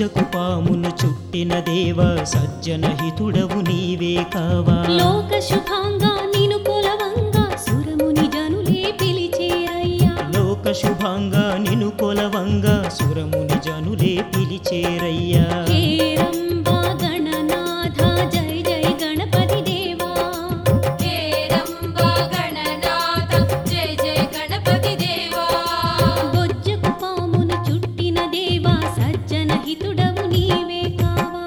బొజ్జకు పామును చుట్టిన దేవ సజ్జన హితుడవు నీవే కావా లోక శుభాంగా నిను కొలవంగా సురముని జనులే పిలిచేరయ్యా లోక శుభంగా నిను కొలవంగా సురముని జనులే పిలిచేరయ్యా హేరంబా గణనాథ జయ జయ గణపతి దేవా హేరంబా గణనాథ జయ జయ గణపతి దేవా బొజ్జకు పామును చుట్టిన దేవా సజ్జన హితుడవు నీవే కావా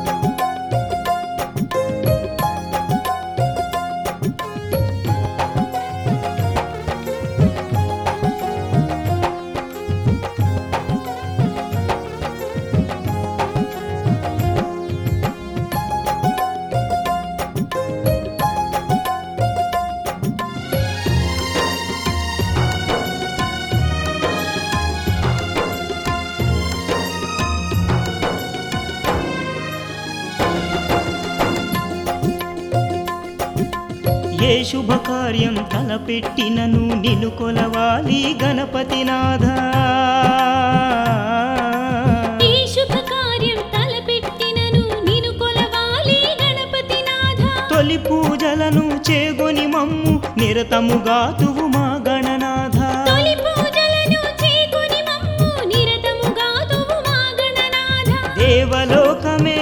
ఏ శుభకార్యం తలపెట్టినను నిన్ను కొలవాలి గణపతినాథ ఈ శుభకార్యం తలపెట్టినను నిను కొలవాలి గణపతినాథ తొలి పూజలను చేగొని మమ్ము నిరతముగాతువు మా గణనాథ తొలి పూజలను చేకొని మమ్ము నిరతముగా తువు మా గణనాథ దేవలోకమే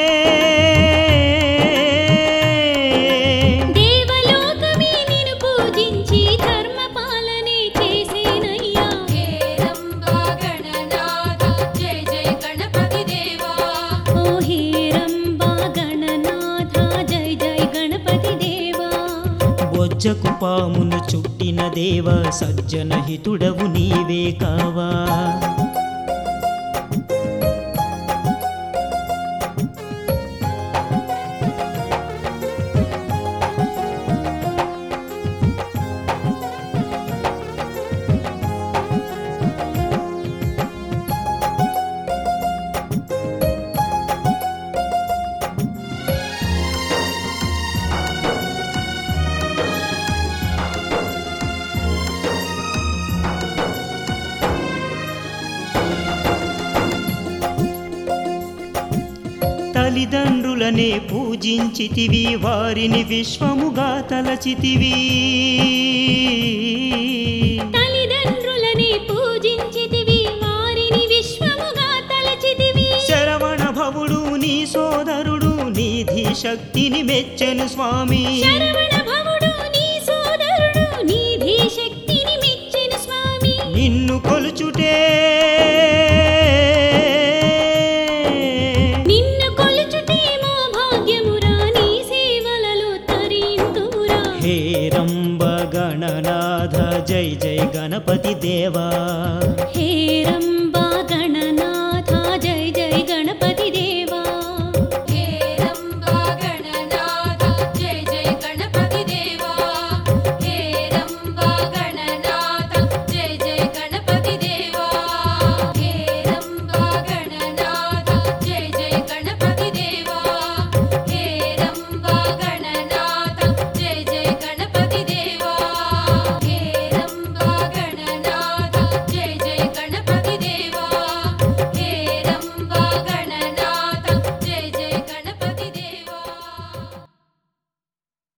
దేవలోకమే నిన్ను పూజించి ధర్మ పాలనే చేసేనయ్యా హేరంబా గణనాథ జయ జయ గణపతి దేవా ఓ హేరంబా గణనాథ జయ జయ గణపతి దేవా బొజ్జకు పామును చుట్టిన దేవ సజ్జన హితుడవు నీవే కావా తల్లిదండ్రులనే పూజించితివి వారిని విశ్వముగా తలచితివి తల్లిదండ్రులని పూజించితివి వారిని విశ్వముగా తలచితివి శరవణ భవుడు నీ సోదరుడు నీధి శక్తిని మెచ్చెను స్వామి శరవణ భవుడు నీ సోదరుడు నీధి శక్తిని మెచ్చెను స్వామి నిన్ను కొలుచుటే నిన్ను కొలుచుటేమో భాగ్యమురా నీ సేవలలో తరింతురా హేరంబ గణనాథ జై జై గణపతి దేవా హేరం